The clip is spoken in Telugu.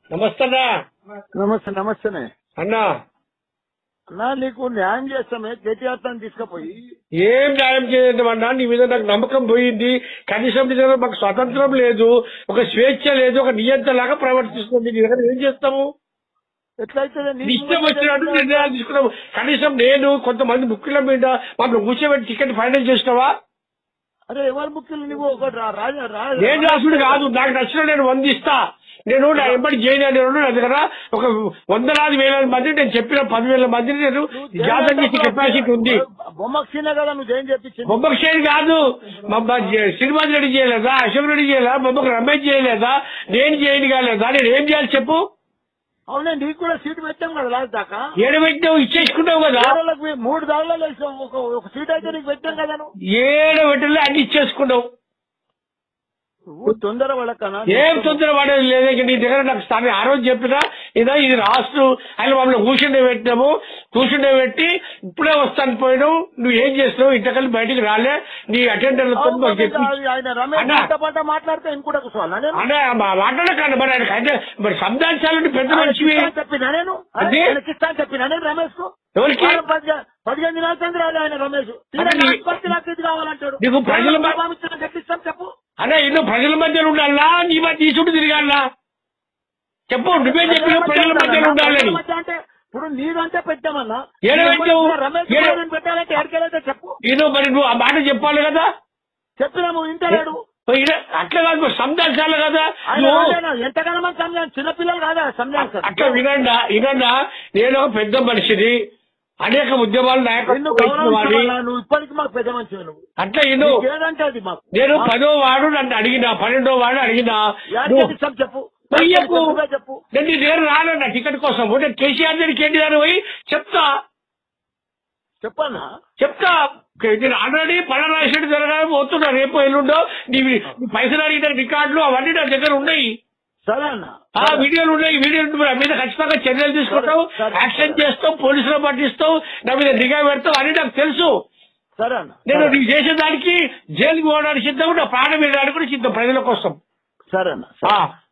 నమస్తే అన్నా నమస్తే నమస్తేనే అన్నా అన్నా నీకు న్యాయం చేస్తామే కేటీఆర్ తను తీసుకుపోయి ఏం న్యాయం చేయదన్నా నీ మీద నాకు నమ్మకం పోయింది కనీసం నీ దగ్గర మాకు స్వతంత్రం లేదు ఒక స్వేచ్ఛ లేదు ఒక నియంత్రణ లాగా ప్రవర్తిస్తుంది నీ దగ్గర ఏం చేస్తాము ఎట్లయితే నీ ఇష్టం వచ్చినట్టు నిర్ణయాలు తీసుకున్నాము కనీసం నేను కొంతమంది ముఖ్యుల మీద మమ్మల్ని కూర్చోబెట్టి టికెట్ ఫైనల్ చేసినావా అరే ఎవరు ముఖ్యులు నువ్వు ఒకటి రా- రాజా రా- నేను రాసుడు కాదు నాకు నచ్చిన నేను వందిస్తా నేను నా ఎంబడి చేయను నేను నా దగ్గర ఒక వందలాది వేల మంది నేను చెప్పిన పదివేల మందిని నేను జాతర చేసే కెపాసిటీ ఉంది బొమ్మకు సీనే కదా నువ్వు ఏం చెప్పించింది బొమ్మకు షేర్ కాదు మమ్మ శ్రీనివాస్ రెడ్డి చేయలేదా అశోక్ రెడ్డి చేయలేదా బొమ్మకు రమేష్ చేయలేదా నేను చేయను కాలేదా నేను ఏం చేయాలి చెప్పు అవునే నీకు కూడా సీట్ పెట్టాం కదా లాస్ట్ దాకా ఏడు పెట్టావు ఇచ్చేసుకున్నావు కదా దారులకు పోయి మూడు దారులలో వేసాం ఒక ఒక సీట్ అయితే నీకు పెట్టాం కదా నువ్వు ఏడు పెట్టలే అన్ని ఇచ్చేసుకున్నావు నువ్వు తొందర పడకనా ఏం తొందర పడేది లేదు ఇక నీ దగ్గర నాకు స్థానం ఆ రోజు చెప్పినా ఇదా ఇది రాష్ట్రం ఆయన మమ్మల్ని కూర్చుండే పెట్టినాము కూర్చుండే పెట్టి ఇప్పుడే వస్తాను పోయినావు నువ్వు ఏం చేస్తున్నావు ఇంతకల్లి బయటికి రాలే నీ అటెండర్లతో అవును, మాకు చెప్పి అది ఆయన రమేష్ అన్నా. పంట పంట మాట్లాడితే ఇంకోటి కూర్చోవాలా నేను అనే మాట్లాడకండి మరి ఆయనకి అంటే మరి సంధానించాలంటే పెద్ద మనిషివి ఆయనకి చెప్పినా నేను అదే? ఆయనకి ఇస్తా అని చెప్పినా నేను రమేష్ కు ఎవరికి? వారం పదిహేను పదిహేను దినాల కింద రాలే ఆయన రమేష్ తీరా అంటే నీ- నాకు పత్తి నాకు ఇది కావాలంటాడు నీకు ప్రజల మ- బాబా ఇచ్చిన చెప్పిస్తాం చెప్పు అనే ఇల్లు ప్రజల మధ్యలో ఉండాలా నీ మధ్య నీ చుట్టూ తిరగాలా చెప్పు నువ్వే చెప్పిన ప్రజల మధ్యలో ఉండాలని ప్రజల మధ్య అంటే ఇప్పుడు నీదంటే పెట్టామన్నా ఏడ పెట్టావు? రమేష్ ఏడ- కుమార్ పెట్టాలంటే ఎక్కడైతే చెప్పు ఇదో మరి నువ్వు ఆ మాట చెప్పాలి కదా చెప్పినాము ఇంటలేడు మరి ఈడ- అట్లా కాదు మరి సంధానించాలి కదా ఆయన నువ్వు వాళ్ళేనా? ఎంతకాలం మంది సంజాన్ చిన్నపిల్లలు కాదా సంజాన్ సార్ అట్లా వినండా వినండా నేను ఒక పెద్ద మనిషిని అనేక ఉద్యమాలు నిన్ను నాయకత్వం వహించిన వాడిని. గౌరవించామన్నా, నువ్వు ఇప్పటికి మాకు పెద్ద మనిషి నువ్వు అట్లా ఇను నీకు ఏదంటే అది మాకు నేను మాకు పదో వాడు నన్ను అడిగినా పన్నెండో వాడు అడిగినా యాడ్ నువ్వు- చేపిస్తాం చెప్పు పోయి చెప్పు నువ్వే చెప్పు నేను నీ దగ్గర రానన్నా టికెట్ కోసం నేను కేసీఆర్ దగ్గరికి ఏంటి దాన్ని పోయి చెప్తా చెప్పన్నా చెప్తా నేను ఆల్రెడీ పడరాశెడ్డి జరగాలి పోతున్నా రేపు ఎల్లుండో నీ నీ పైసలు అడిగిన రికార్డులు అవన్నీ నా దగ్గర ఉన్నాయి సరే అన్న ఆ వీడియోలు ఉన్నాయి వీడియోలు నా మీద ఖచ్చితంగా చర్యలు తీసుకుంటావు సరే, సరే. యాక్షన్ చేస్తావు పోలీసులు పట్టిస్తావు నా మీద నిఘా పెడతావు అని నాకు తెలుసు సరే అన్న నేను సరే. నీకు చేసేదానికి జైలుకి పోవడానికి సిద్ధం నా ప్రాణం మీద కూడా సిద్ధం ప్రజల కోసం సరే అన్న ఆ